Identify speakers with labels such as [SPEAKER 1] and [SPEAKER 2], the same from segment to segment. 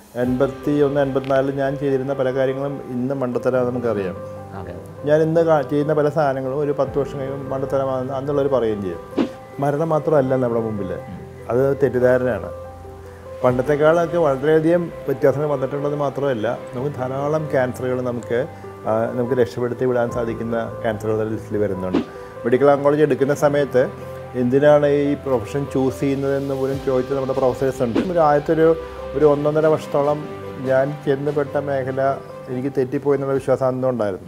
[SPEAKER 1] എൺപത്തി ഒന്ന് എൺപത്തിനാലിൽ ഞാൻ ചെയ്തിരുന്ന പല കാര്യങ്ങളും ഇന്ന് മണ്ടത്തരം നമുക്കറിയാം
[SPEAKER 2] അതെ
[SPEAKER 1] ഞാൻ ഇന്ന് കാ- ചെയ്യുന്ന പല സാധനങ്ങളും ഒരു പത്ത് വർഷം കഴിയുമ്പോൾ മണ്ടത്തരമാണെന്ന് അന്നുള്ളവർ പറയുകയും ചെയ്യും മരണം മാത്രമല്ല നമ്മുടെ മുമ്പിൽ അത് തെറ്റിദ്ധാരണയാണ് പണ്ടത്തെക്കാളൊക്കെ വളരെയധികം വ്യത്യാസങ്ങൾ വന്നിട്ടുണ്ടെന്ന് മാത്രമല്ല നമുക്ക് ധാരാളം ക്യാൻസറുകൾ നമുക്ക് ആ, നമുക്ക് രക്ഷപ്പെടുത്തി വിടാൻ സാധിക്കുന്ന ക്യാൻസറുകളുടെ ലിസ്റ്റിൽ വരുന്നുണ്ട് മെഡിക്കൽ ഓങ്കോളജി എടുക്കുന്ന സമയത്ത് എന്തിനാണ് ഈ പ്രൊഫഷൻ ചൂസ് ചെയ്യുന്നതെന്ന് പോലും ചോദിച്ച നമ്മുടെ പ്രൊഫസേഴ്സ് ഉണ്ട് ഒരു ആദ്യത്തെ ഒരു ഒരു ഒന്നൊന്നര വർഷത്തോളം ഞാൻ ചെന്നുപെട്ട മേഖല എനിക്ക് തെറ്റിപ്പോയി എന്നുള്ള വിശ്വാസം അന്നുണ്ടായിരുന്നു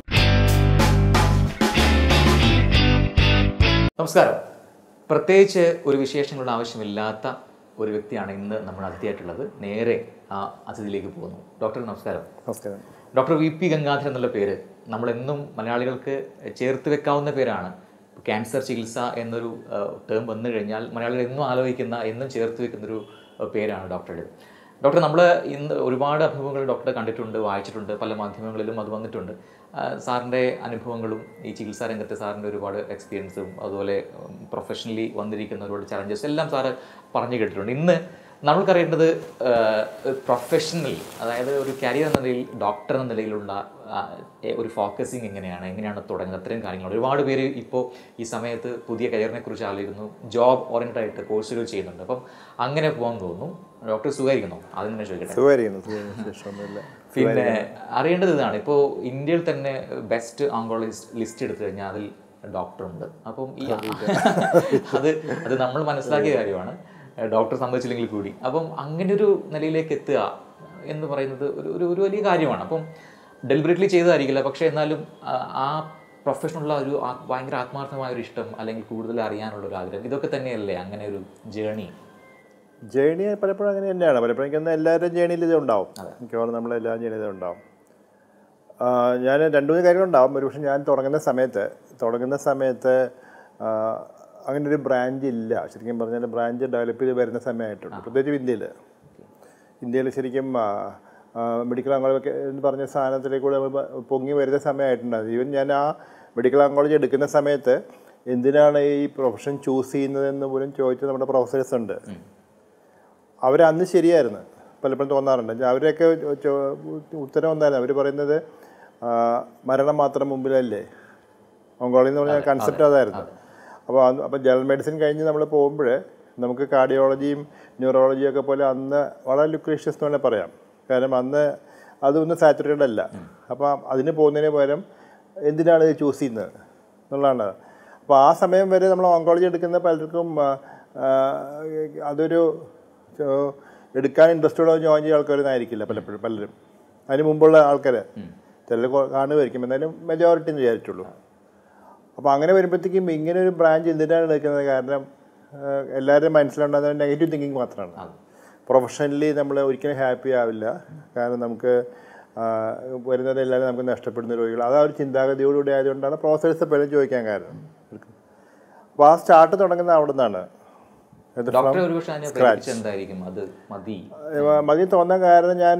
[SPEAKER 2] നമസ്കാരം പ്രത്യേകിച്ച് ഒരു വിശേഷങ്ങളുടെ ആവശ്യമില്ലാത്ത ഒരു വ്യക്തിയാണ് ഇന്ന് നമ്മുടെ അതിഥിയായിട്ടുള്ളത് നേരെ ആ അതിഥിയിലേക്ക് പോകുന്നു ഡോക്ടർ നമസ്കാരം
[SPEAKER 1] നമസ്കാരം
[SPEAKER 2] ഡോക്ടർ വി പി ഗംഗാധരൻ എന്നുള്ള പേര് നമ്മളെന്നും മലയാളികൾക്ക് ചേർത്ത് വെക്കാവുന്ന പേരാണ് ക്യാൻസർ ചികിത്സ എന്നൊരു ടേം വന്നു കഴിഞ്ഞാൽ മലയാളികൾ എന്നും ആലോചിക്കുന്ന എന്നും ചേർത്ത് വെക്കുന്നൊരു ആ, പേരാണ് ഡോക്ടറുടെ ഡോക്ടർ നമ്മൾ ഇന്ന് ഒരുപാട് അനുഭവങ്ങൾ ഡോക്ടറെ കണ്ടിട്ടുണ്ട് വായിച്ചിട്ടുണ്ട് പല മാധ്യമങ്ങളിലും അത് വന്നിട്ടുണ്ട് ആ, സാറിൻ്റെ അനുഭവങ്ങളും ഈ ചികിത്സാ രംഗത്തെ സാറിൻ്റെ ഒരുപാട് എക്സ്പീരിയൻസും അതുപോലെ പ്രൊഫഷണലി വന്നിരിക്കുന്ന ഒരുപാട് ചലഞ്ചസ് എല്ലാം സാറ് പറഞ്ഞു കേട്ടിട്ടുണ്ട് ഇന്ന് നമ്മൾക്കറിയേണ്ടത് പ്രൊഫഷണൽ അതായത് ഒരു കരിയർ എന്ന നിലയിൽ ഡോക്ടർ എന്ന നിലയിലുള്ള ആ, എ- ഒരു ഫോക്കസിങ് എങ്ങനെയാണ് എങ്ങനെയാണ് തുടങ്ങുന്നത് അത്രയും കാര്യങ്ങൾ ഒരുപാട് പേര് ഇപ്പോൾ ഈ സമയത്ത് പുതിയ കരിയറിനെ കുറിച്ച് ആലോചിക്കുന്നു ജോബ് ഓറിയൻറ്റഡ് ആയിട്ട് കോഴ്സുകൾ ചെയ്യുന്നുണ്ട് അപ്പം അങ്ങനെ പോകാൻ തോന്നുന്നു ഡോക്ടർ സുഖമായിരിക്കുന്നു അതിന് തന്നെ ചോദിക്കട്ടെ
[SPEAKER 1] സുഖമായിരിക്കുന്നു സുഖമായിരിക്കുന്നു. വിഷമമൊന്നുമില്ല
[SPEAKER 2] പിന്നെ അറിയേണ്ടത് ഇതാണ് ഇപ്പോൾ ഇന്ത്യയിൽ തന്നെ ബെസ്റ്റ് ഓങ്കോളജിസ്റ്റ് ലിസ്റ്റ് എടുത്തു കഴിഞ്ഞാൽ അതിൽ ഡോക്ടർ ഉണ്ട് അപ്പം ഈ അത് അത് നമ്മൾ മനസ്സിലാക്കിയ കാര്യമാണ് ഡോക്ടർ സമ്മതിച്ചില്ലെങ്കിൽ കൂടി അപ്പം അങ്ങനെ ഒരു നിലയിലേക്ക് എത്തുക എന്ന് പറയുന്നത് ഒരു ഒരു ഒരു വലിയ കാര്യമാണ് അപ്പം ഡെലിബറേറ്റ്ലി ചെയ്തതായിരിക്കില്ല പക്ഷേ എന്നാലും ആ, ആ പ്രൊഫഷനുള്ള ഒരു ആ- ഭയങ്കര ആത്മാർത്ഥമായ ഒരു ഇഷ്ടം അല്ലെങ്കിൽ കൂടുതൽ അറിയാനുള്ള ഒരു ആഗ്രഹം ഇതൊക്കെ തന്നെയല്ലേ അങ്ങനെ ഒരു ജേണി
[SPEAKER 1] ജേണി പലപ്പോഴും അങ്ങനെ തന്നെയാണ് പലപ്പോഴും എനിക്ക് തോന്നുന്നു എല്ലാവരുടെയും ജേണിയിൽ ഇത് ഉണ്ടാവും മിക്കവാറും നമ്മളെല്ലാം ജേണി ഇത് ഉണ്ടാവും ആ, ഞാൻ രണ്ട് മൂന്ന് കാര്യങ്ങളുണ്ടാവും ഒരു പക്ഷേ ഞാൻ തുടങ്ങുന്ന സമയത്ത് തുടങ്ങുന്ന സമയത്ത് ആ, അങ്ങനെ ഒരു ബ്രാഞ്ച് ഇല്ല ശരിക്കും പറഞ്ഞാൽ ബ്രാഞ്ച് ഡെവലപ്പ് ചെയ്ത് വരുന്ന സമയമായിട്ടുണ്ട് പ്രത്യേകിച്ച് ഇന്ത്യയിൽ ഇന്ത്യയിൽ ശരിക്കും ആ, ആ, മെഡിക്കൽ ഓങ്കോളജി എന്ന് പറഞ്ഞ സാധനത്തിലേക്കൂടെ നമ്മൾ പ- പൊങ്ങി വരുന്ന സമയമായിട്ടുണ്ടായിരുന്നു ഈവൻ ഞാൻ ആ മെഡിക്കൽ ഓങ്കോളജി എടുക്കുന്ന സമയത്ത് എന്തിനാണ് ഈ പ്രൊഫഷൻ ചൂസ് ചെയ്യുന്നതെന്ന് പോലും ചോദിച്ച നമ്മുടെ പ്രൊഫസേഴ്സ് ഉണ്ട് അവരന്ന് ശരിയായിരുന്നു പലപ്പോഴും തോന്നാറുണ്ട് അവരൊക്കെ ചോ- ഉത്തരം ഒന്നായിരുന്നു അവർ പറയുന്നത് ആ, മരണം മാത്രം മുമ്പിലല്ലേ ഓങ്കോളജി എന്ന് പറഞ്ഞ കൺസെപ്റ്റ് അതായിരുന്നു അപ്പോൾ അപ്പോൾ ജനറൽ മെഡിസിൻ കഴിഞ്ഞ് നമ്മൾ പോകുമ്പോൾ നമുക്ക് കാർഡിയോളജിയും ന്യൂറോളജിയും ഒക്കെ പോലെ അന്ന് വളരെ ലുക്രീഷ്യസ് എന്ന് വേണമെങ്കിൽ പറയാം കാരണം അന്ന് അതൊന്നും സാച്ചുറേറ്റഡ് അല്ല അപ്പോൾ അതിന് പോകുന്നതിന് പകരം എന്തിനാണ് ഇത് ചൂസ് ചെയ്യുന്നത് എന്നുള്ളതാണ് അപ്പോൾ ആ സമയം വരെ നമ്മൾ ഓങ്കോളജി എടുക്കുന്ന പലർക്കും ആ, ആ, അതൊരു ചോ- എടുക്കാൻ ഇൻട്രസ്റ്റ് ഉള്ള ജോയിൻ ചെയ്യുന്ന ആൾക്കാരൊന്നും ആയിരിക്കില്ല പലപ്പോഴും പലരും അതിന് മുമ്പുള്ള ആൾക്കാർ ചിലർ കാണുമായിരിക്കും എന്നാലും മെജോറിറ്റി എന്ന് വിചാരിച്ചുള്ളൂ അപ്പോൾ അങ്ങനെ വരുമ്പോഴത്തേക്കും ഇങ്ങനെ ഒരു ബ്രാഞ്ച് എന്തിനാണ് എടുക്കുന്നത് കാരണം ആഹ് എല്ലാവരുടെയും മനസ്സിലുണ്ടാകുന്ന നെഗറ്റീവ് തിങ്കിങ് മാത്രമാണ് പ്രൊഫഷണലി നമ്മൾ ഒരിക്കലും ഹാപ്പി ആവില്ല കാരണം നമുക്ക് ആഹ് വരുന്നതെല്ലാവരും നമുക്ക് നഷ്ടപ്പെടുന്ന രോഗികൾ അത് ആ ഒരു ചിന്താഗതിയോടുകൂടി ആയതുകൊണ്ടാണ് പ്രൊഫസേഴ്സ് പലരും ചോദിക്കാൻ കാരണം അപ്പോൾ ആ സ്റ്റാർട്ട് തുടങ്ങുന്നത് അവിടെ നിന്നാണ് ഇത്
[SPEAKER 2] ഡോക്ടർ ഒരുപക്ഷെ അതിനെ പ്രേരിപ്പിച്ചത് എന്തായിരിക്കും അത് മതി
[SPEAKER 1] ഏഹ് മതി തോന്നാൻ കാരണം ഞാൻ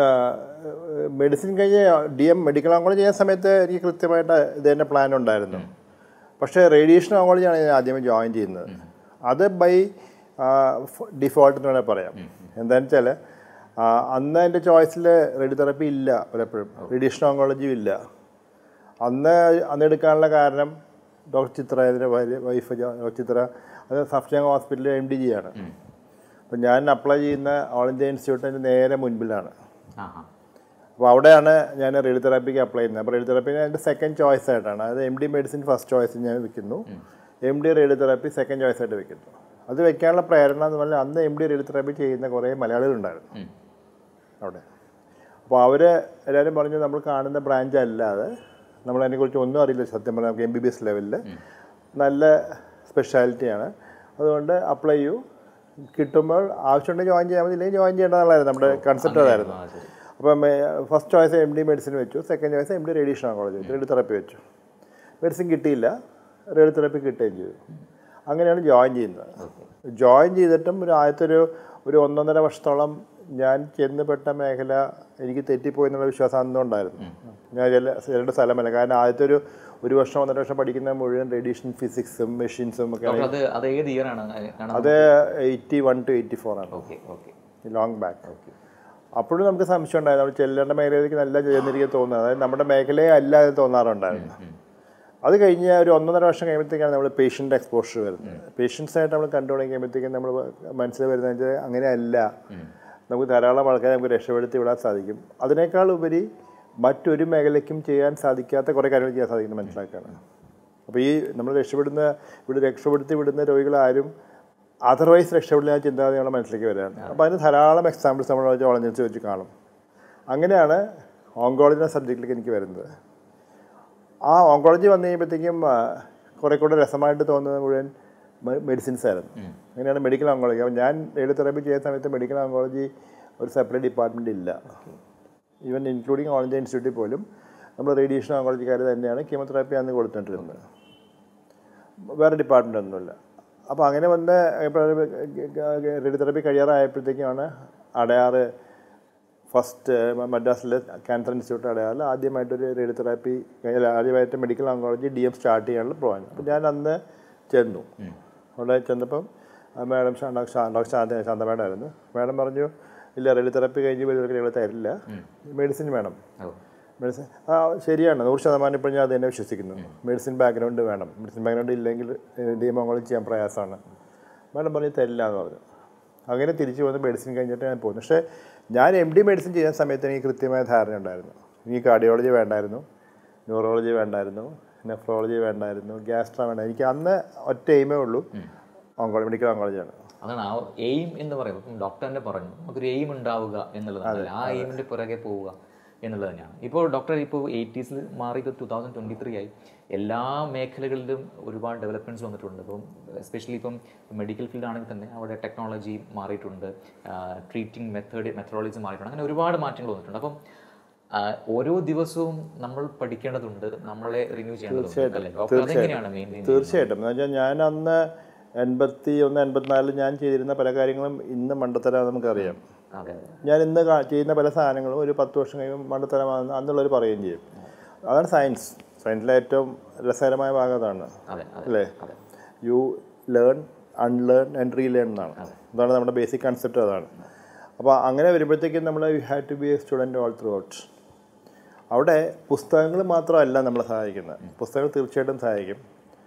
[SPEAKER 1] മെഡിസിൻ കഴിഞ്ഞ് ഡി എം മെഡിക്കൽ ഓങ്കോളജി ചെയ്യുന്ന സമയത്ത് എനിക്ക് കൃത്യമായിട്ട് ഇത് തന്നെ പ്ലാൻ ഉണ്ടായിരുന്നു പക്ഷേ റേഡിയേഷൻ ഓങ്കോളജിയാണ് ഞാൻ ആദ്യമേ ജോയിൻ ചെയ്യുന്നത് അത് ബൈ ഡിഫോൾട്ട് എന്ന് വേണമെങ്കിൽ പറയാം എന്താണെന്ന് വെച്ചാൽ അന്ന് എൻ്റെ ചോയ്സിൽ റേഡിയോ തെറപ്പി ഇല്ല പലപ്പോഴും റേഡിയേഷൻ ഓങ്കോളജിയും ഇല്ല അന്ന് അന്ന് എടുക്കാനുള്ള കാരണം ഡോക്ടർ ചിത്ര ഇതിൻ്റെ വൈഫ് ഡോക്ടർ ചിത്ര അത് സഫ്ജങ് ഹോസ്പിറ്റലിൽ എം ഡി ജി ആണ് അപ്പം ഞാൻ അപ്ലൈ ചെയ്യുന്ന ഓൾ ഇന്ത്യ ഇൻസ്റ്റിറ്റ്യൂട്ടിൻ്റെ നേരെ മുൻപിലാണ്
[SPEAKER 2] ആ ആ
[SPEAKER 1] അപ്പോൾ അവിടെയാണ് ഞാൻ റേഡിയോ തെറാപ്പിക്ക് അപ്ലൈ ചെയ്യുന്നത് അപ്പോൾ റേഡിയോ തെറാപ്പി എൻ്റെ സെക്കൻഡ് ചോയ്സ് ആയിട്ടാണ് അത് M D medicine first choice ഞാൻ വെക്കുന്നു M D radio therapy second choice ആയിട്ട് വെക്കുന്നു അത് വെക്കാനുള്ള പ്രേരണ എന്ന് പറഞ്ഞാൽ അന്ന് എം ഡി റേഡിയോ തെറാപ്പി ചെയ്യുന്ന കുറേ മലയാളികളുണ്ടായിരുന്നു
[SPEAKER 2] ഉം.
[SPEAKER 1] അവിടെ അപ്പോൾ അവർ എല്ലാവരും പറഞ്ഞു നമ്മൾ കാണുന്ന ബ്രാഞ്ച് അല്ലാതെ നമ്മൾ അതിനെക്കുറിച്ച് ഒന്നും അറിയില്ല സത്യം പറഞ്ഞാൽ നമുക്ക് എം ബി ബി എസ് ലെവലിൽ നല്ല സ്പെഷ്യാലിറ്റിയാണ് അതുകൊണ്ട് അപ്ലൈ ചെയ്യൂ കിട്ടുമ്പോൾ ആവശ്യമുണ്ടെങ്കിൽ ജോയിൻ ചെയ്യാൻ മതി ഇല്ലെങ്കിൽ ജോയിൻ ചെയ്യേണ്ടതായിരുന്നു നമ്മുടെ കൺസെപ്റ്റ് അതായിരുന്നു
[SPEAKER 2] ആ ശരി
[SPEAKER 1] അപ്പം first choice M D medicine വെച്ചു second choice M D radiation oncology വെച്ചു റേഡിയോ തെറപ്പി വെച്ചു മെഡിസിൻ കിട്ടിയില്ല റേഡിയോ തെറപ്പി കിട്ടുകയും ചെയ്തു അങ്ങനെയാണ് ജോയിൻ ചെയ്യുന്നത് ജോയിൻ ചെയ്തിട്ടും ഒരു ആദ്യത്തെ ഒരു ഒരു ഒന്നൊന്നര വർഷത്തോളം ഞാൻ ചെന്നുപെട്ട മേഖല എനിക്ക് തെറ്റിപ്പോയി എന്നുള്ള വിശ്വാസം അന്നുണ്ടായിരുന്നു ഞാൻ ചില ചിലരുടെ സ്ഥലമല്ല കാരണം ആദ്യത്തെ ഒരു ഒരു വർഷം ഒന്നര വർഷം പഠിക്കുന്ന മുഴുവൻ റേഡിയേഷൻ ഫിസിക്സും മെഷീൻസും ഒക്കെ
[SPEAKER 2] ഡോക്ടർ അത് അത് ഏത് ഇയർ ആണ്
[SPEAKER 1] അത് eighty one two eighty four ആണ്
[SPEAKER 2] ഓക്കെ ഓക്കെ
[SPEAKER 1] ലോങ് ബാക്ക് അപ്പോഴും നമുക്ക് സംശയം ഉണ്ടായിരുന്നു നമ്മൾ ചെല്ലേണ്ട മേഖലയിലേക്ക് നല്ല ചെയ്യുന്നിരിക്കും തോന്നുന്നത് അതായത് നമ്മുടെ മേഖലയെ അല്ല എന്ന് തോന്നാറുണ്ടായിരുന്നു അത് കഴിഞ്ഞ് ഒരു ഒന്നൊന്നര വർഷം കഴിയുമ്പോഴത്തേക്കാണ് നമ്മൾ പേഷ്യൻ്റ് എക്സ്പോഷർ വരുന്നത് പേഷ്യൻസായിട്ട് നമ്മൾ കണ്ടു തുടങ്ങിയപ്പോഴത്തേക്കും നമ്മൾ മനസ്സിൽ വരുന്നത് വെച്ചാൽ അങ്ങനെയല്ല നമുക്ക് ധാരാളം ആൾക്കാരെ നമുക്ക് രക്ഷപ്പെടുത്തി വിടാൻ സാധിക്കും അതിനേക്കാൾ ഉപരി മറ്റൊരു മേഖലയ്ക്കും ചെയ്യാൻ സാധിക്കാത്ത കുറേ കാര്യങ്ങൾ ചെയ്യാൻ സാധിക്കുന്നത് മനസ്സിലാക്കുകയാണ് അപ്പോൾ ഈ നമ്മൾ രക്ഷപ്പെടുന്ന ഇവിടെ രക്ഷപ്പെടുത്തി വിടുന്ന രോഗികളാരും അതർവൈസ് രക്ഷപ്പെടില്ല എന്ന ചിന്താഗതി നമ്മുടെ മനസ്സിലേക്ക് വരികയാണ് അപ്പോൾ അതിന് ധാരാളം എക്സാമ്പിൾസ് നമ്മൾ ഓളഞ്ഞിച്ച് വെച്ച് കാണും അങ്ങനെയാണ് ഓങ്കോളജി എന്ന സബ്ജക്റ്റിലേക്ക് എനിക്ക് വരുന്നത് ആ ഓങ്കോളജി വന്നു കഴിയുമ്പോഴത്തേക്കും ആ, കുറെ കൂടെ രസമായിട്ട് തോന്നുന്നത് മുഴുവൻ മെഡിസിൻസ് ആയിരുന്നു അങ്ങനെയാണ് മെഡിക്കൽ ഓങ്കോളജി അപ്പോൾ ഞാൻ റേഡിയോതെറാപ്പി ചെയ്യുന്ന സമയത്ത് മെഡിക്കൽ ഓങ്കോളജി ഒരു സെപ്പറേറ്റ് ഡിപ്പാർട്ട്മെൻറ്റ് ഇല്ല ഈവൻ ഇൻക്ലൂഡിങ് ഓൾ ഇന്ത്യ ഇൻസ്റ്റിറ്റ്യൂട്ടിൽ പോലും നമ്മൾ റേഡിയേഷൻ ഓങ്കോളജിക്കാർ തന്നെയാണ് കീമോതെറാപ്പി അന്ന് കൊടുത്തിട്ടിരുന്നത് വേറെ ഡിപ്പാർട്ട്മെൻ്റ് ഒന്നുമില്ല അപ്പോൾ അങ്ങനെ വന്ന് റേഡിയോതെറാപ്പി കഴിയാറായപ്പോഴത്തേക്കാണ് അടയാറ് ഫസ്റ്റ് മദ്രാസിലെ ക്യാൻസർ ഇൻസ്റ്റിറ്റ്യൂട്ട് അടയാറിൽ ആദ്യമായിട്ടൊരു റേഡിയോതെറാപ്പി അല്ല, ആദ്യമായിട്ട് medical oncology D M start ചെയ്യാനുള്ള പ്ലാൻ അപ്പോൾ ഞാൻ അന്ന് ചെന്നു അവിടെ ചെന്നപ്പം madam doctor Shantha Shantha madam ആയിരുന്നു മാഡം പറഞ്ഞു ഇല്ല റേഡിയോതെറാപ്പി കഴിഞ്ഞ് വരുന്നവർക്ക് ഞങ്ങൾ തരില്ല മെഡിസിൻ വേണം
[SPEAKER 2] ഓ
[SPEAKER 1] മെഡിസിൻ ആ ശരിയാണ് നൂറ് ശതമാനം ഇപ്പോൾ ഞാൻ അത് തന്നെ വിശ്വസിക്കുന്നു മെഡിസിൻ ബാക്ക്ഗ്രൗണ്ട് വേണം മെഡിസിൻ ബാക്ക്ഗ്രൗണ്ട് ഇല്ലെങ്കിൽ ഡീമോളജി ചെയ്യാൻ പ്രയാസമാണ് മാഡം പറഞ്ഞു തരില്ല എന്ന് പറഞ്ഞു അങ്ങനെ തിരിച്ചു വന്ന് മെഡിസിൻ കഴിഞ്ഞിട്ട് ഞാൻ പോകുന്നു പക്ഷേ ഞാൻ എം ഡി മെഡിസിൻ ചെയ്യുന്ന സമയത്ത് എനിക്ക് കൃത്യമായ ധാരണ ഉണ്ടായിരുന്നു എനിക്ക് കാർഡിയോളജി വേണ്ടായിരുന്നു ന്യൂറോളജി വേണ്ടായിരുന്നു നെഫ്രോളജി വേണ്ടായിരുന്നു ഗ്യാസ്ട്ര വേണ്ട എനിക്ക് അന്ന് ഒറ്റ എയിമേ ഉള്ളൂ ഓങ്കോളജി മെഡിക്കൽ ഓങ്കോളജിയാണ്
[SPEAKER 2] അതാണ് ആ എയിം എന്ന് പറയുമ്പോൾ ഇപ്പം ഡോക്ടർ തന്നെ പറഞ്ഞു നമുക്കൊരു എയിം ഉണ്ടാവുക എന്നുള്ളതാണ് ആ എയിമിന്റെ പുറകെ പോവുക എന്നുള്ളത് തന്നെയാണ് ഇപ്പോൾ ഡോക്ടർ ഇപ്പോൾ എയ്റ്റീസിൽ മാറി ഇപ്പോൾ ടു തൗസൻഡ് ട്വൻറ്റി ത്രീ ആയി എല്ലാ മേഖലകളിലും ഒരുപാട് ഡെവലപ്മെൻറ്റ്സ് വന്നിട്ടുണ്ട് ഇപ്പം എസ്പെഷ്യലി ഇപ്പം മെഡിക്കൽ ഫീൽഡ് ആണെങ്കിൽ തന്നെ അവിടെ ടെക്നോളജി മാറിയിട്ടുണ്ട് ട്രീറ്റിംഗ് മെത്തേഡ് മെത്തഡോളജി മാറിയിട്ടുണ്ട് അങ്ങനെ ഒരുപാട് മാറ്റങ്ങൾ വന്നിട്ടുണ്ട് അപ്പം ആ, ഓരോ ദിവസവും നമ്മൾ പഠിക്കേണ്ടതുണ്ട് നമ്മളെ റിന്യൂ ചെയ്യേണ്ടതുണ്ട് അല്ലേ ഡോക്ടർ അതെങ്ങനെയാണ് മെയിൻറ്റെയിൻ
[SPEAKER 1] തീർച്ചയായിട്ടും എന്ന് വെച്ചാൽ ഞാൻ അന്ന് എൺപത്തി ഒന്ന് എൺപത്തിനാലിൽ ഞാൻ ചെയ്തിരുന്ന പല കാര്യങ്ങളും ഇന്ന് മണ്ടത്തരം നമുക്കറിയാം
[SPEAKER 2] അതെ അതെ
[SPEAKER 1] ഞാൻ ഇന്ന് കാ- ചെയ്യുന്ന പല സാധനങ്ങളും ഒരു പത്ത് വർഷം കഴിയുമ്പോൾ മണ്ടത്തരമാണെന്ന് അന്നുള്ളവർ പറയുകയും ചെയ്യും അതാണ് സയൻസ് സയൻസിലെ ഏറ്റവും രസകരമായ ഭാഗം അതാണ്
[SPEAKER 2] അതെ അതെ
[SPEAKER 1] അല്ലേ you learn unlearn and relearn എന്നാണ് അതാണ് നമ്മുടെ ബേസിക് കൺസെപ്റ്റ് അതാണ് അപ്പോൾ അങ്ങനെ വരുമ്പോഴത്തേക്കും നമ്മൾ you have to be a student all throughout അവിടെ പുസ്തകങ്ങൾ മാത്രമല്ല നമ്മളെ സഹായിക്കുന്നത് പുസ്തകങ്ങൾ തീർച്ചയായിട്ടും സഹായിക്കും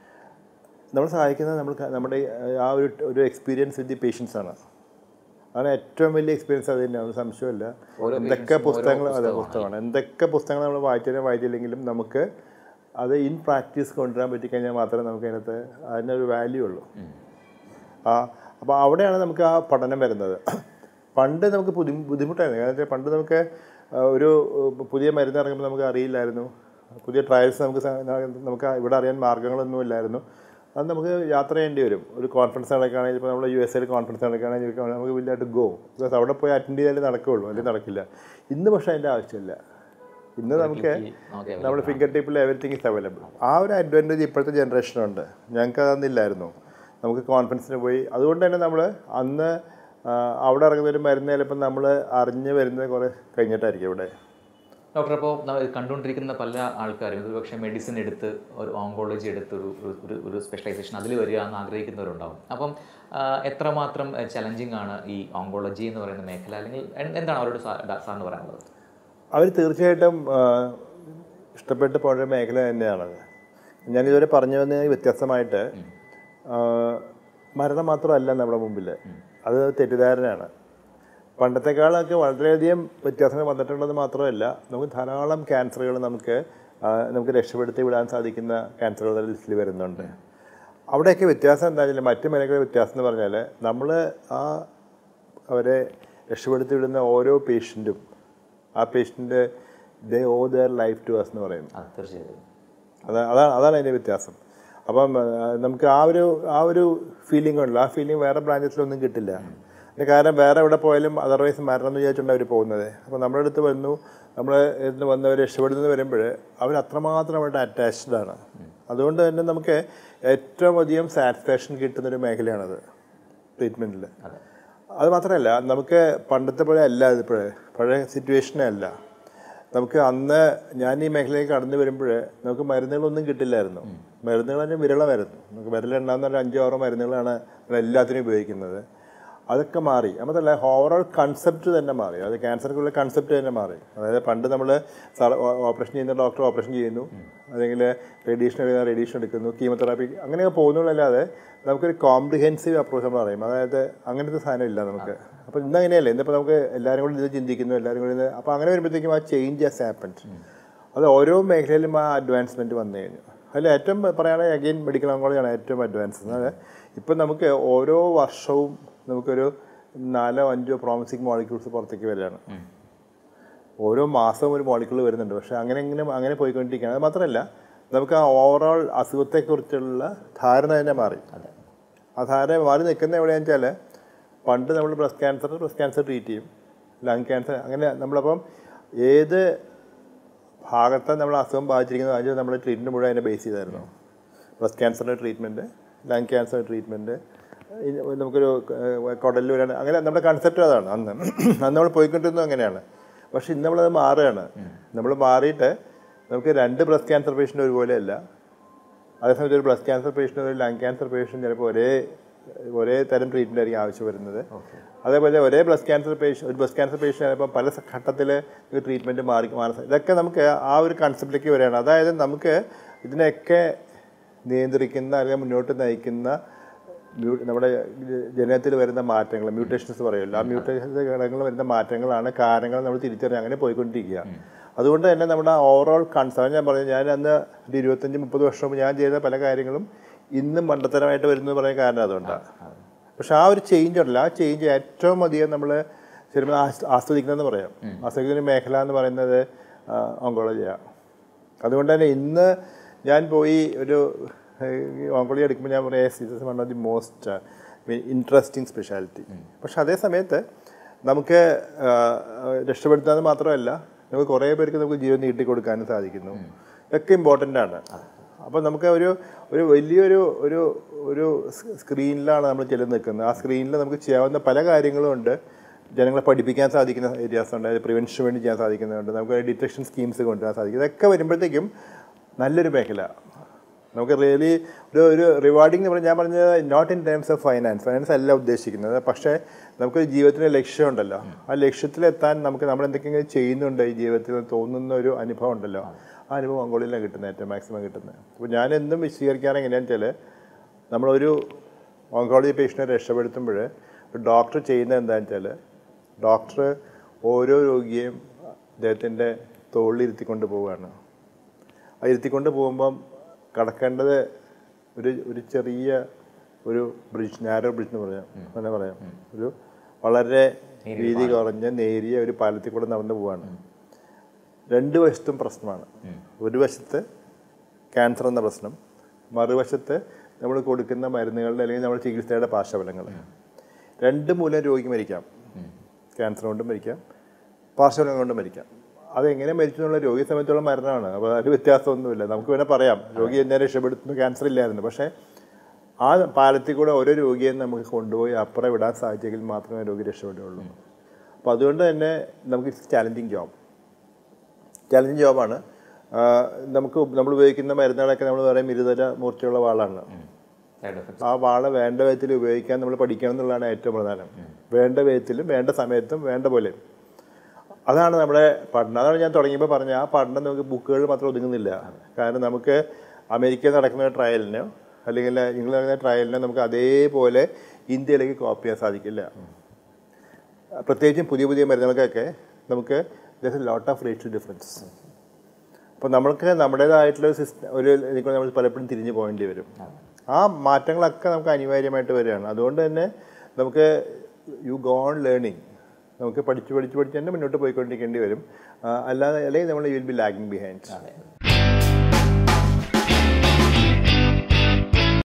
[SPEAKER 1] നമ്മൾ സഹായിക്കുന്നത് നമ്മൾ നമ്മുടെ ആ ഒരു ഒരു എക്സ്പീരിയൻസ് വിത്ത് ദി പേഷ്യൻസ് ആണ് അതാണ് ഏറ്റവും വലിയ എക്സ്പീരിയൻസ് അത് തന്നെയാണ് ഒരു സംശയമില്ല എന്തൊക്കെ പുസ്തകങ്ങൾ അതെ പുസ്തകമാണ് എന്തൊക്കെ പുസ്തകങ്ങൾ നമ്മൾ വായിച്ചാലും വായിച്ചില്ലെങ്കിലും നമുക്ക് അത് ഇൻ പ്രാക്ടീസ് കൊണ്ടുവരാൻ പറ്റിക്കഴിഞ്ഞാൽ മാത്രമേ നമുക്ക് അതിനകത്ത് അതിനൊരു വാല്യൂ ഉള്ളൂ ആ അപ്പോൾ അവിടെയാണ് നമുക്ക് ആ പഠനം വരുന്നത് പണ്ട് നമുക്ക് ബുദ്ധി ബുദ്ധിമുട്ടായിരുന്നു കാരണം വെച്ചാൽ പണ്ട് നമുക്ക് ആ, ഒരു ഉം, പുതിയ മരുന്ന് ഇറങ്ങുമ്പോൾ നമുക്ക് അറിയില്ലായിരുന്നു പുതിയ ട്രയൽസ് നമുക്ക് സ- നമുക്ക് ഇവിടെ അറിയാൻ മാർഗ്ഗങ്ങളൊന്നും ഇല്ലായിരുന്നു അത് നമുക്ക് യാത്ര ചെയ്യേണ്ടി വരും ഒരു കോൺഫറൻസ് നടക്കുകയാണെങ്കിൽ ഇപ്പോൾ നമ്മൾ യു എസ് എയിൽ കോൺഫറൻസ് നടക്കുകയാണെങ്കിൽ നമുക്ക് വില്ലായിട്ട് ഗോ ബിക്കോസ് അവിടെ പോയി അറ്റൻഡ് ചെയ്താലേ നടക്കുകയുള്ളൂ അല്ലെങ്കിൽ നടക്കില്ല ഇന്ന് പക്ഷേ അതിൻ്റെ ആവശ്യമില്ല ഇന്ന് നമുക്ക്
[SPEAKER 2] ഓക്കെ
[SPEAKER 1] നമ്മുടെ ഫിംഗർ ടിപ്പിൽ എവറിത്തിങ് ഇസ് അവൈലബിൾ ആ ഒരു അഡ്വാൻറ്റേജ് ഇപ്പോഴത്തെ ജനറേഷനുണ്ട് ഞങ്ങൾക്ക് അതൊന്നില്ലായിരുന്നു നമുക്ക് കോൺഫിഡൻസിന് പോയി അതുകൊണ്ട് തന്നെ നമ്മൾ അന്ന് ആ, അവിടെ ഇറങ്ങുന്ന ഒരു മരുന്ന് ചിലപ്പോൾ നമ്മൾ അറിഞ്ഞ് വരുന്നത് കുറേ കഴിഞ്ഞിട്ടായിരിക്കും ഇവിടെ
[SPEAKER 2] ഡോക്ടർ അപ്പോൾ നമ്മൾ കണ്ടുകൊണ്ടിരിക്കുന്ന പല ആൾക്കാരും ഇത് പക്ഷേ മെഡിസിൻ എടുത്ത് ഒരു ഓങ്കോളജി എടുത്ത് ഒരു ഒരു- ഒരു ഒരു സ്പെഷ്യലൈസേഷൻ അതിൽ വരിക എന്ന് ആഗ്രഹിക്കുന്നവരുണ്ടാവും അപ്പം ആ, എത്രമാത്രം ചലഞ്ചിങ് ആണ് ഈ ഓങ്കോളജി എന്ന് പറയുന്ന മേഖല അല്ലെങ്കിൽ എൻ- എന്താണ് അവരോട് സാ- ഡാ- സാറിന് പറയാനുള്ളത്
[SPEAKER 1] അവർ തീർച്ചയായിട്ടും ആ, ഇഷ്ടപ്പെട്ട് പോയ മേഖല തന്നെയാണത് ഞാനിതുവരെ പറഞ്ഞു വന്ന വ്യത്യസ്തമായിട്ട് ആ, മരണം മാത്രമല്ല നമ്മുടെ മുമ്പിൽ അത് തെറ്റിദ്ധാരണയാണ് പണ്ടത്തെക്കാളൊക്കെ വളരെയധികം വ്യത്യാസങ്ങൾ വന്നിട്ടുള്ളത് മാത്രമല്ല നമുക്ക് ധാരാളം ക്യാൻസറുകൾ നമുക്ക് ആ, നമുക്ക് രക്ഷപ്പെടുത്തി വിടാൻ സാധിക്കുന്ന ക്യാൻസറുകളുടെ ലിസ്റ്റിൽ വരുന്നുണ്ട് അവിടെയൊക്കെ വ്യത്യാസം എന്താ വെച്ചാൽ മറ്റു മേഖലകളിലെ വ്യത്യാസം എന്ന് പറഞ്ഞാൽ നമ്മൾ ആ അവരെ രക്ഷപ്പെടുത്തി വിടുന്ന ഓരോ പേഷ്യൻറ്റും ആ patient they owe their life to us എന്ന് പറയും
[SPEAKER 2] ആ തീർച്ചയായും
[SPEAKER 1] അതാ അതാണ് അതാണ് അതിൻ്റെ വ്യത്യാസം അപ്പം ആ, നമുക്ക് ആ ഒരു ആ ഒരു ഫീലിംഗ് ഉണ്ടല്ലോ ആ ഫീലിംഗ് വേറെ ബ്രാഞ്ചസിലൊന്നും കിട്ടില്ല അതിന് കാരണം വേറെ എവിടെ പോയാലും അതർവൈസ് മരണം എന്ന് വിചാരിച്ചുകൊണ്ട് അവർ പോകുന്നത് അപ്പോൾ നമ്മുടെ അടുത്ത് വന്നു നമ്മൾ ഇന്ന് വന്നവർ രക്ഷപ്പെടുന്നത് വരുമ്പോൾ അവർ അത്രമാത്രം അവരുടെ അറ്റാച്ച്ഡ് ആണ് അതുകൊണ്ട് തന്നെ നമുക്ക് ഏറ്റവും അധികം സാറ്റിസ്ഫാക്ഷൻ കിട്ടുന്നൊരു മേഖലയാണത് ട്രീറ്റ്മെൻറ്റിൽ അത് മാത്രമല്ല നമുക്ക് പണ്ടത്തെ പോലെ അല്ല ഇതിപ്പോഴേ പഴയ സിറ്റുവേഷനേ അല്ല നമുക്ക് അന്ന് ഞാൻ ഈ മേഖലയിലേക്ക് കടന്നു വരുമ്പോൾ നമുക്ക് മരുന്നുകളൊന്നും കിട്ടില്ലായിരുന്നു മരുന്നുകൾ തന്നെ വിരളമായിരുന്നു നമുക്ക് വിരലെണ്ണാവുന്ന ഒരു അഞ്ചോ ആറോ മരുന്നുകളാണ് നമ്മൾ എല്ലാത്തിനും ഉപയോഗിക്കുന്നത് അതൊക്കെ മാറി മാത്രമല്ല ഓവറോൾ കൺസെപ്റ്റ് തന്നെ മാറി അത് ക്യാൻസർക്കുള്ള കൺസെപ്റ്റ് തന്നെ മാറി അതായത് പണ്ട് നമ്മൾ ഓപ്പറേഷൻ ചെയ്യുന്ന ഡോക്ടർ ഓപ്പറേഷൻ ചെയ്യുന്നു അല്ലെങ്കിൽ റേഡിയേഷൻ എടുക്കുന്ന റേഡിയേഷൻ എടുക്കുന്നു കീമോതെറാപ്പി അങ്ങനെയൊക്കെ പോകുന്നുള്ളല്ലാതെ നമുക്കൊരു കോംപ്രിഹെൻസീവ് അപ്രോച്ച് നമ്മൾ പറയും അതായത് അങ്ങനത്തെ സാധനം ഇല്ല നമുക്ക് അപ്പോൾ ഇന്ന് അങ്ങനെയല്ലേ ഇന്നിപ്പോൾ നമുക്ക് എല്ലാവരും കൂടി ഇത് ചിന്തിക്കുന്നു എല്ലാവരും കൂടി ഇത് അപ്പോൾ അങ്ങനെ വരുമ്പോഴത്തേക്കും ആ ചേഞ്ച് ആസ് ആപ്പൻഡ് അത് ഓരോ മേഖലയിലും ആ അഡ്വാൻസ്മെൻറ്റ് വന്നു കഴിഞ്ഞു അതിൽ ഏറ്റവും പറയുകയാണെങ്കിൽ അഗെയിൻ മെഡിക്കൽ ഓങ്കോളജിയാണ് ഏറ്റവും അഡ്വാൻസ് അതായത് ഇപ്പം നമുക്ക് ഓരോ വർഷവും നമുക്കൊരു നാലോ അഞ്ചോ പ്രോമിസിങ് മോളിക്യൂൾസ് പുറത്തേക്ക് വരികയാണ് ഓരോ മാസവും ഒരു മോളിക്യൂൾ വരുന്നുണ്ട് പക്ഷേ അങ്ങനെ ഇങ്ങനെ അങ്ങനെ പോയിക്കൊണ്ടിരിക്കുകയാണ് അത് മാത്രമല്ല നമുക്ക് ആ ഓവറോൾ അസുഖത്തെക്കുറിച്ചുള്ള ധാരണ തന്നെ മാറി ആ ധാരണ മാറി നിൽക്കുന്ന എവിടെയാണെന്ന് വെച്ചാൽ പണ്ട് നമ്മൾ breast cancer breast cancer treat ചെയ്യും ലങ് ക്യാൻസർ അങ്ങനെ നമ്മളപ്പം ഏത് ഭാഗത്താണ് നമ്മൾ അസുഖം ബാധിച്ചിരിക്കുന്നത് അതിന് നമ്മൾ ട്രീറ്റ്മെൻറ്റ് മുഴുവൻ അതിനെ ബേസ് ചെയ്തായിരുന്നു ബ്രസ്റ്റ് ക്യാൻസറിൻ്റെ ട്രീറ്റ്മെൻറ്റ് ലങ് ക്യാൻസറിൻ്റെ ട്രീറ്റ്മെൻറ്റ് നമുക്കൊരു കുടലിൽ വരാൻ അങ്ങനെ നമ്മുടെ കൺസെപ്റ്റ് അതാണ് അന്ന് അന്ന് നമ്മൾ പോയിക്കൊണ്ടിരുന്നത് അങ്ങനെയാണ് പക്ഷേ ഇന്ന് നമ്മളത് മാറുകയാണ് നമ്മൾ മാറിയിട്ട് നമുക്ക് രണ്ട് ബ്രസ്റ്റ് ക്യാൻസർ പേഷ്യൻ്റ് ഒരുപോലെയല്ല അതേസമയത്ത് ഒരു ബ്രസ്റ്റ് ക്യാൻസർ പേഷ്യൻ്റ് ഒരു ലങ് ക്യാൻസർ പേഷ്യൻ്റ് ചിലപ്പോൾ ഒരേ ഒരേ തരം ട്രീറ്റ്മെൻ്റ് ആയിരിക്കും ആവശ്യം വരുന്നത് അതേപോലെ ഒരേ ബ്രസ്റ്റ് ക്യാൻസർ പേഷ്യൻ ഒരു ബ്രസ്റ്റ് ക്യാൻസർ പേഷ്യൻ്റ് ചിലപ്പോൾ പല ഘട്ടത്തിൽ ട്രീറ്റ്മെൻറ്റ് മാറി മാറി ഇതൊക്കെ നമുക്ക് ആ ഒരു കൺസെപ്റ്റിലേക്ക് വരികയാണ് അതായത് നമുക്ക് ഇതിനെയൊക്കെ നിയന്ത്രിക്കുന്ന അല്ലെങ്കിൽ മുന്നോട്ട് നയിക്കുന്ന മ്യൂ നമ്മുടെ ജനനത്തിൽ വരുന്ന മാറ്റങ്ങൾ മ്യൂട്ടേഷൻസ് പറയുമല്ലോ ആ മ്യൂട്ടേഷൻസ് ഘടകങ്ങൾ വരുന്ന മാറ്റങ്ങളാണ് കാരണങ്ങൾ നമ്മൾ തിരിച്ചറിഞ്ഞ് അങ്ങനെ പോയിക്കൊണ്ടിരിക്കുക അതുകൊണ്ട് തന്നെ നമ്മുടെ ഓവറോൾ കൺസേൺ ഞാൻ പറഞ്ഞു ഞാൻ അന്ന് ഒരു ഇരുപത്തഞ്ച് മുപ്പത് വർഷം മുമ്പ് ഞാൻ ചെയ്ത പല കാര്യങ്ങളും ഇന്നും മണ്ടത്തരമായിട്ട് വരുന്നത് പറയാൻ കാരണം അതുകൊണ്ടാണ് പക്ഷെ ആ ഒരു ചേഞ്ച് ഉണ്ടല്ലോ ആ ചേഞ്ച് ഏറ്റവും അധികം നമ്മൾ ശരിക്കും ആസ്- ആസ്വദിക്കണമെന്ന് പറയാം ആസ്വദിക്കുന്ന മേഖല എന്ന് പറയുന്നത് ഓങ്കോളജിയാണ് അതുകൊണ്ട് തന്നെ ഇന്ന് ഞാൻ പോയി ഒരു ഓങ്കോളജി എടുക്കുമ്പോൾ ഞാൻ പറയാം is one of the most interesting speciality പക്ഷെ അതേ സമയത്ത് നമുക്ക് ആ, രക്ഷപ്പെടുത്താൻ മാത്രമല്ല നമുക്ക് കുറേ പേർക്ക് നമുക്ക് ജീവൻ നീട്ടിക്കൊടുക്കാനും സാധിക്കുന്നു ഇതൊക്കെ ഇമ്പോർട്ടൻ്റ് ആണ് അപ്പോൾ നമുക്ക് ഒരു ഒരു വലിയൊരു ഒരു ഒരു സ് സ്ക്രീനിലാണ് നമ്മൾ ചെല്ലുന്ന നിൽക്കുന്നത് ആ സ്ക്രീനിൽ നമുക്ക് ചെയ്യാവുന്ന പല കാര്യങ്ങളും ഉണ്ട് ജനങ്ങളെ പഠിപ്പിക്കാൻ സാധിക്കുന്ന ഏരിയാസ് ഉണ്ട് അതായത് പ്രിവെൻഷന് വേണ്ടി ചെയ്യാൻ സാധിക്കുന്നുണ്ട് നമുക്ക് ഡിറ്റക്ഷൻ സ്കീംസ് കൊണ്ടുവരാൻ സാധിക്കും ഇതൊക്കെ വരുമ്പോഴത്തേക്കും നല്ലൊരു മേഖല നമുക്ക് റിയലി ഒരു ഒരു റിവാർഡിംഗ് എന്ന് പറഞ്ഞാൽ ഞാൻ പറഞ്ഞത് not in terms of finance finance അല്ല ഉദ്ദേശിക്കുന്നത് പക്ഷേ നമുക്കൊരു ജീവിതത്തിന് ലക്ഷ്യമുണ്ടല്ലോ ആ ലക്ഷ്യത്തിലെത്താൻ നമുക്ക് നമ്മൾ എന്തൊക്കെയെങ്കിലും ചെയ്യുന്നുണ്ട് ഈ ജീവിതത്തിൽ എന്ന് തോന്നുന്ന ഒരു അനുഭവം ഉണ്ടല്ലോ ആ അനുഭവം മംഗോളിയിലാണ് കിട്ടുന്നത് ഏറ്റവും മാക്സിമം കിട്ടുന്നത് അപ്പോൾ ഞാൻ എന്നും വിശദീകരിക്കാൻ എങ്ങനെയാണെന്ന് വെച്ചാൽ നമ്മളൊരു ഓങ്കോളജി പേഷ്യനെ രക്ഷപ്പെടുത്തുമ്പോൾ ഒരു ഡോക്ടർ ചെയ്യുന്നത് എന്താണെന്ന് വെച്ചാൽ ഡോക്ടർ ഓരോ രോഗിയെയും അദ്ദേഹത്തിൻ്റെ തോളിലിരുത്തിക്കൊണ്ട് പോവുകയാണ് ആ ഇരുത്തിക്കൊണ്ട് പോകുമ്പം കടക്കേണ്ടത് ഒരു ഒരു ചെറിയ ഒരു ബ്രിഡ്ജ് നാരോ ബ്രിഡ്ജ് എന്ന് പറയാം അങ്ങനെ പറയാം ഒരു വളരെ വീതി കുറഞ്ഞ നേരിയ ഒരു പാലത്തിൽ കൂടെ നടന്നു പോവാണ് രണ്ട് വശത്തും പ്രശ്നമാണ് ഒരു വശത്ത് ക്യാൻസർ എന്ന പ്രശ്നം മറുവശത്ത് നമ്മൾ കൊടുക്കുന്ന മരുന്നുകളുടെ അല്ലെങ്കിൽ നമ്മുടെ ചികിത്സയുടെ പാർശ്വഫലങ്ങൾ രണ്ട് മൂലം രോഗിക്ക് മരിക്കാം ക്യാൻസർ കൊണ്ടും മരിക്കാം പാർശ്വഫലം കൊണ്ടും മരിക്കാം അതെങ്ങനെ മരിച്ചു എന്നുള്ള രോഗിയെ സംബന്ധിച്ചുള്ള മരണമാണ് അപ്പോൾ അതിൽ വ്യത്യാസമൊന്നുമില്ല നമുക്ക് വേണേൽ പറയാം രോഗി എന്നെ രക്ഷപ്പെടുത്തുന്നു ക്യാൻസർ ഇല്ലായിരുന്നു പക്ഷേ ആ പാലത്തിൽ കൂടെ ഓരോ രോഗിയെ നമുക്ക് കൊണ്ടുപോയി അപ്പുറം വിടാൻ സാധിച്ചെങ്കിൽ മാത്രമേ രോഗി രക്ഷപ്പെടുകയുള്ളൂ അപ്പോൾ അതുകൊണ്ട് തന്നെ നമുക്ക് ചാലഞ്ചിങ് ജോബ് ചാലഞ്ചിങ് ജോബാണ് നമുക്ക് നമ്മൾ ഉപയോഗിക്കുന്ന മരുന്നുകളൊക്കെ നമ്മൾ പറയും ഇരുതര മൂർച്ചയുള്ള വാളാണ്
[SPEAKER 2] സൈഡ് എഫക്ട്സ്
[SPEAKER 1] ആ വാള വേണ്ട വിധത്തിൽ ഉപയോഗിക്കാൻ നമ്മൾ പഠിക്കണം എന്നുള്ളതാണ് ഏറ്റവും പ്രധാനം വേണ്ട വിധത്തിലും വേണ്ട സമയത്തും വേണ്ട പോലെ അതാണ് നമ്മുടെ പഠനം അതാണ് ഞാൻ തുടങ്ങിയപ്പോൾ പറഞ്ഞത് ആ പഠനം നമുക്ക് ബുക്കുകൾ മാത്രം ഒതുങ്ങുന്നില്ല കാരണം നമുക്ക് അമേരിക്കയിൽ നടക്കുന്ന ട്രയലിനോ അല്ലെങ്കിൽ ഇംഗ്ലണ്ട് നടക്കുന്ന ട്രയലിനോ നമുക്ക് അതേപോലെ ഇന്ത്യയിലേക്ക് കോപ്പി ചെയ്യാൻ സാധിക്കില്ല പ്രത്യേകിച്ചും പുതിയ പുതിയ മരുന്നുകൾക്കൊക്കെ നമുക്ക് ലോട്ട് ഓഫ് റേറ്റ് ഡിഫറൻസ് അപ്പോൾ നമ്മൾക്ക് നമ്മുടേതായിട്ടുള്ള ഒരു സിസ്റ്റം ഒരു ഇതിൽ കൂടെ നമ്മൾ പലപ്പോഴും തിരിഞ്ഞു പോകേണ്ടി വരും ആ മാറ്റങ്ങളൊക്കെ നമുക്ക് അനിവാര്യമായിട്ട് വരികയാണ് അതുകൊണ്ട് തന്നെ നമുക്ക് യു ഗോൺ ലേണിംഗ് നമുക്ക് പഠിച്ച് പഠിച്ച് പഠിച്ച് തന്നെ മുന്നോട്ട് പോയിക്കൊണ്ടിരിക്കേണ്ടി വരും ആ, അല്ലാതെ അല്ലെങ്കിൽ നമ്മൾ you will be lagging behind
[SPEAKER 2] അതെ